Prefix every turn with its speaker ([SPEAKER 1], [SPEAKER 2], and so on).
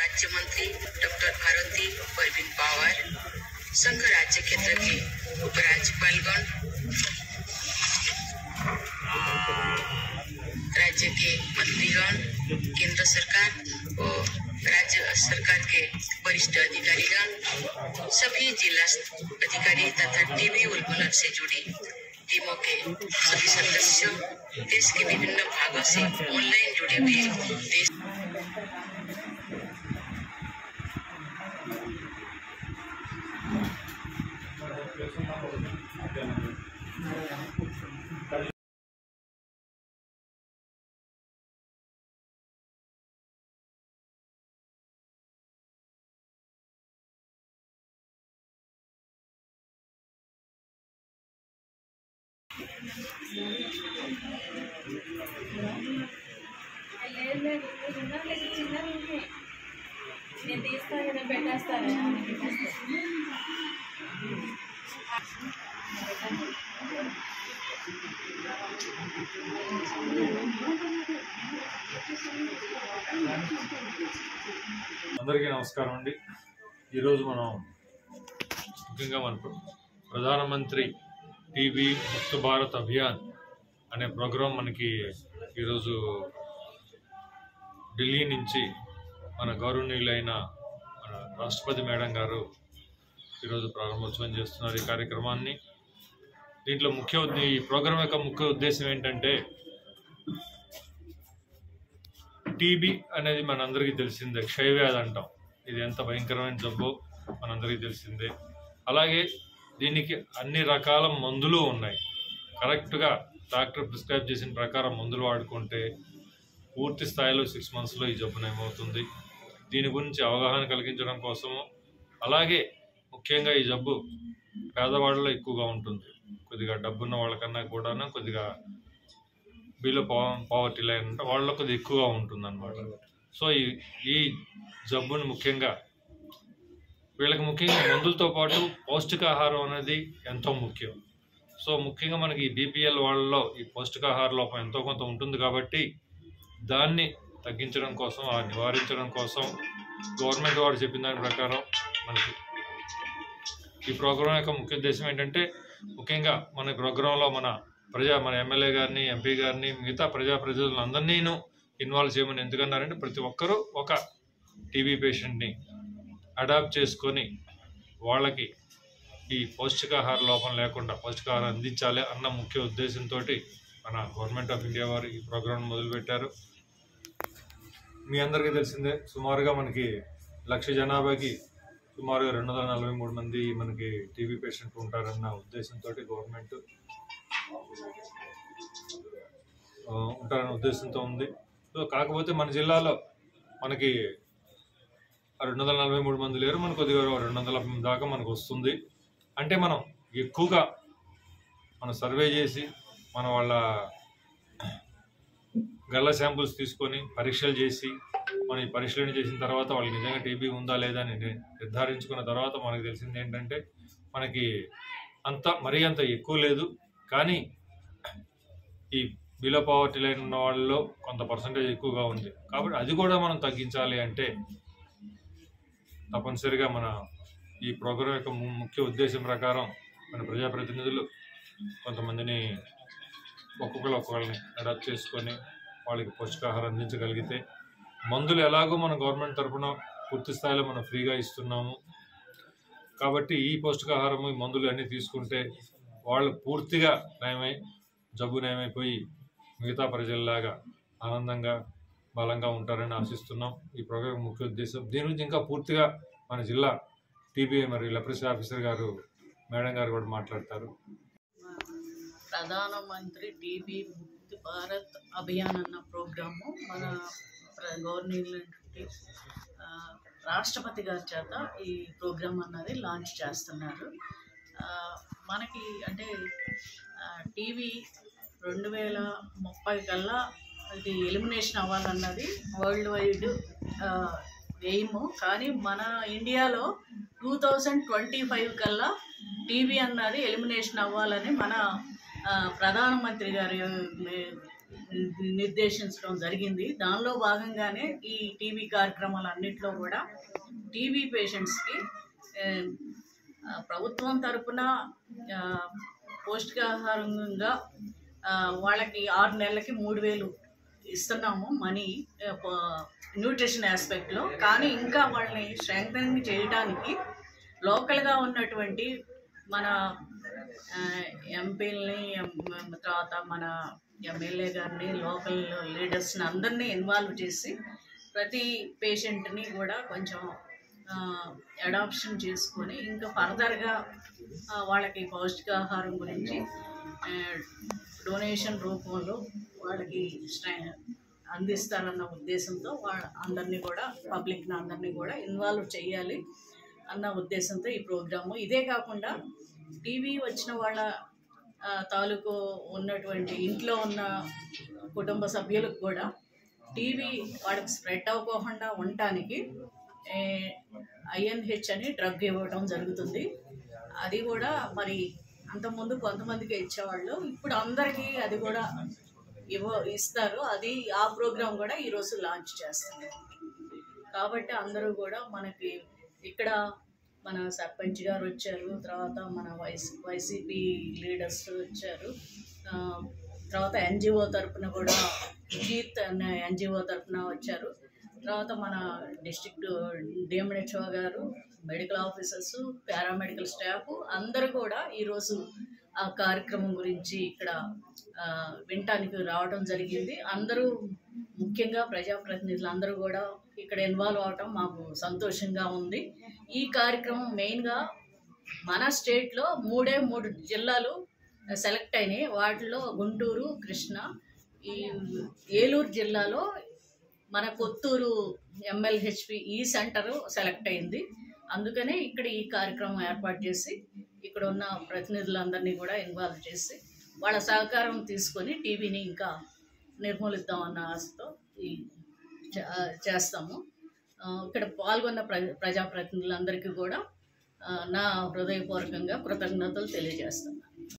[SPEAKER 1] राज्य मंत्री डॉक्टर भारती परवीन पवार संघ राज्य क्षेत्र के उपराज्यपालगण राज्य के मंत्रीगण केंद्र सरकार और राज्य सरकार के वरिष्ठ अधिकारीगण सभी जिला अधिकारी तथा टीवी उल्बुलर से जुड़ी टीमों के सभी सदस्यों देश के विभिन्न भागों से ऑनलाइन जुड़े हुए देश
[SPEAKER 2] లేదు లేదు చిన్నది లేదు చిన్నది ఉంది నేను తీస్తాను నేను పెట్టేస్తాను నేను పెట్టేస్తాను
[SPEAKER 3] అందరికీ నమస్కారం అండి ఈరోజు మనం ముఖ్యంగా మన ప్ర- ప్రధానమంత్రి టీవీ ముక్త భారత్ అభియాన్ అనే ప్రోగ్రాం మనకి ఈరోజు ఢిల్లీ నుంచి మన గౌరవనీయులైన మన రాష్ట్రపతి మేడం గారు ఈరోజు ప్రారంభోత్సవం చేస్తున్నారు ఈ కార్యక్రమాన్ని దీంట్లో ముఖ్య ఉద్దే- ఈ ప్రోగ్రాం యొక్క ముఖ్య ఉద్దేశం ఏంటంటే టీబీ అనేది మనందరికీ తెలిసిందే క్షయవ్యాధి అంటాం ఇది ఎంత భయంకరమైన జబ్బో మనందరికీ తెలిసిందే అలాగే దీనికి అన్ని రకాల మందులు ఉన్నాయి కరెక్ట్గా డాక్టర్ ప్రిస్క్రైబ్ చేసిన ప్రకారం మందులు వాడుకుంటే పూర్తి స్థాయిలో సిక్స్ మంత్స్లో ఈ జబ్బు నయమవుతుంది దీని గురించి అవగాహన కలిగించడం కోసము అలాగే ముఖ్యంగా ఈ జబ్బు పేదవాళ్ళలో ఎక్కువగా ఉంటుంది కొద్దిగా డబ్బున్న వాళ్ళకన్నా కూడా కొద్దిగా బిలో పావర్టీ లైన్ అంటే వాళ్ళలో కొద్దిగా ఎక్కువగా ఉంటుంది అనమాట సో ఈ ఈ జబ్బుని ముఖ్యంగా వీళ్ళకి ముఖ్యంగా మందులతో పాటు పౌష్టికాహారం అనేది ఎంతో ముఖ్యం సో ముఖ్యంగా మనకి ఈ బీపీఎల్ వాళ్ళలో ఈ పౌష్టికాహార లోపం ఎంతో కొంత ఉంటుంది కాబట్టి దాన్ని తగ్గించడం కోసం ఆ నివారించడం కోసం గవర్నమెంట్ వారు చెప్పిన దాని ప్రకారం మనకి ఈ ప్రోగ్రాం యొక్క ముఖ్య ఉద్దేశం ఏంటంటే ముఖ్యంగా మన ఈ ప్రోగ్రాంలో మన ప్రజా మన ఎమ్మెల్యే గారిని ఎంపీ గారిని మిగతా ప్రజా ప్రజలందరినీను ఇన్వాల్వ్ చేయమని ఎందుకన్నారంటే ప్రతి ఒక్కరూ ఒక టీబీ పేషెంట్ని అడాప్ట్ చేసుకొని వాళ్ళకి ఈ పౌష్టికాహార లోపం లేకుండా పౌష్టికాహారం అందించాలి అన్న ముఖ్య ఉద్దేశంతో మన గవర్నమెంట్ ఆఫ్ ఇండియా వారు ఈ ప్రోగ్రాం మొదలుపెట్టారు మీ అందరికీ తెలిసిందే సుమారుగా మనకి లక్ష జనాభాకి సుమారుగా రెండు వందల నలభై మూడు మంది మనకి టీబీ పేషెంట్ ఉంటారన్న ఉద్దేశంతో గవర్నమెంట్ ఆ, ఉంటారన్న ఉద్దేశంతో ఉంది సో కాకపోతే మన జిల్లాలో మనకి రెండు వందల నలభై మూడు మంది లేరు మనకు కొద్దిగా రెండు వందల దాకా మనకు వస్తుంది అంటే మనం ఎక్కువగా మనం సర్వే చేసి మన వాళ్ళ గల్ల శాంపుల్స్ తీసుకొని పరీక్షలు చేసి మనం ఈ పరీక్షలను చేసిన తర్వాత వాళ్ళకి నిజంగా టీబీ ఉందా లేదా అని ని- నిర్ధారించుకున్న తర్వాత మనకు తెలిసింది ఏంటంటే మనకి అంత మరీ అంత ఎక్కువ లేదు కానీ ఈ బిలో పవర్టీ లైన్ ఉన్న వాళ్ళలో కొంత పర్సంటేజ్ ఎక్కువగా ఉంది కాబట్టి అది కూడా మనం తగ్గించాలి అంటే తప్పనిసరిగా మన ఈ ప్రోగ్రాం యొక్క ము- ముఖ్య ఉద్దేశం ప్రకారం మన ప్రజాప్రతినిధులు కొంతమందిని ఒక్కొక్కరు ఒక్కొక్కరిని అడాప్ట్ చేసుకొని వాళ్ళకి పౌష్టికాహారం అందించగలిగితే మందులు ఎలాగో మన గవర్నమెంట్ తరఫున పూర్తి స్థాయిలో మనం ఫ్రీగా ఇస్తున్నాము కాబట్టి ఈ పౌష్టికాహారం ఈ మందులు అన్నీ తీసుకుంటే వాళ్ళు పూర్తిగా నయమై జబ్బు నయమైపోయి మిగతా ప్రజల్లాగా ఆనందంగా బలంగా ఉంటారని ఆశిస్తున్నాం ఈ ప్రోగ్రాం ముఖ్య ఉద్దేశం దీని గురించి ఇంకా పూర్తిగా మన జిల్లా టీబీ మరియు లెప్రసీ ఆఫీసర్ గారు మేడం గారు కూడా మాట్లాడతారు
[SPEAKER 4] ప్రధానమంత్రి టీబీ ముక్తి భారత్ అభియాన్ అన్న ప్రోగ్రాము మన ప్ర- గవర్నమెంట్ ఆ, రాష్ట్రపతి గారి చేత ఈ ప్రోగ్రామ్ అన్నది లాంచ్ చేస్తున్నారు ఆ, మనకి అంటే టీవీ రెండు వేల ముప్పై కల్లా ఇది ఎలిమినేషన్ అవ్వాలన్నది వరల్డ్ వైడ్ ఎయిమ్ కానీ మన ఇండియాలో టూ థౌజండ్ ట్వంటీ ఫైవ్ కల్లా టీవీ అన్నది ఎలిమినేషన్ అవ్వాలని మన ఆ, ప్రధానమంత్రి గారి నిర్దేశించడం జరిగింది దానిలో భాగంగానే ఈ టీవీ కార్యక్రమాలన్నింటిలో కూడా టీబీ పేషెంట్స్కి ఆ, ప్రభుత్వం తరపున ఆ, పౌష్టికాహారంగా ఆ, వాళ్ళకి ఆరు నెలలకి మూడు వేలు ఇస్తున్నాము మనీ న్యూట్రిషన్ ఆస్పెక్ట్లో కానీ ఇంకా వాళ్ళని స్ట్రెంగ్ చేయడానికి లోకల్గా ఉన్నటువంటి మన ఎంపీలని తర్వాత మన ఎమ్మెల్యే గారిని లోకల్ లీడర్స్ని అందరినీ ఇన్వాల్వ్ చేసి ప్రతి పేషెంట్ని కూడా కొంచెం అడాప్షన్ చేసుకొని ఇంకా ఫర్దర్గా వాళ్ళకి పౌష్టికాహారం గురించి డొనేషన్ రూపంలో వాళ్ళకి స్ట్రె- అందిస్తారన్న ఉద్దేశంతో వాళ్ళ అందరినీ కూడా పబ్లిక్ని అందరినీ కూడా ఇన్వాల్వ్ చేయాలి అన్న ఉద్దేశంతో ఈ ప్రోగ్రాము ఇదే కాకుండా టీవీ వచ్చిన వాళ్ళ ఆ, తాలూకు ఉన్నటువంటి ఇంట్లో ఉన్న కుటుంబ సభ్యులకు కూడా టీవీ వాళ్ళకి స్ప్రెడ్ అవ్వకుండా ఉండటానికి ఐఎన్హెచ్ అని డ్రగ్ ఇవ్వడం జరుగుతుంది అది కూడా మరి అంతకుముందు కొంతమందికి ఇచ్చేవాళ్ళు ఇప్పుడు అందరికీ అది కూడా ఇవ్వ ఇస్తారు అది ఆ ప్రోగ్రాం కూడా ఈరోజు లాంచ్ చేస్తుంది కాబట్టి అందరూ కూడా మనకి ఇక్కడ మన సర్పంచ్ గారు వచ్చారు తర్వాత మన వైస్ వైసీపీ లీడర్స్ వచ్చారు ఆ, తర్వాత ఎన్జిఓ తరపున కూడా జీత్ అనే ఎన్జిఓ తరపున వచ్చారు తర్వాత మన డిస్ట్రిక్ట్ డిఎంహెచ్ఓ గారు మెడికల్ ఆఫీసర్స్ పారామెడికల్ స్టాఫ్ అందరూ కూడా ఈరోజు ఆ కార్యక్రమం గురించి ఇక్కడ ఆ, వినటానికి రావడం జరిగింది అందరూ ముఖ్యంగా ప్రజాప్రతినిధులు అందరూ కూడా ఇక్కడ ఇన్వాల్వ్ అవటం మాకు సంతోషంగా ఉంది ఈ కార్యక్రమం మెయిన్గా మన స్టేట్లో మూడే మూడు జిల్లాలు సెలెక్ట్ అయినాయి వాటిలో గుంటూరు కృష్ణ ఈ ఏలూరు జిల్లాలో మన కొత్తూరు ఎంఎల్హెచ్పి ఈ సెంటర్ సెలెక్ట్ అయింది అందుకనే ఇక్కడ ఈ కార్యక్రమం ఏర్పాటు చేసి ఇక్కడ ఉన్న ప్రతినిధులందరినీ కూడా ఇన్వాల్వ్ చేసి వాళ్ళ సహకారం తీసుకొని టీవీని ఇంకా నిర్మూలిద్దామన్న ఆశతో ఈ చే- చేస్తాము ఆ, ఇక్కడ పాల్గొన్న ప్ర ప్రజాప్రతినిధులందరికీ కూడా ఆ, నా హృదయపూర్వకంగా కృతజ్ఞతలు తెలియజేస్తాను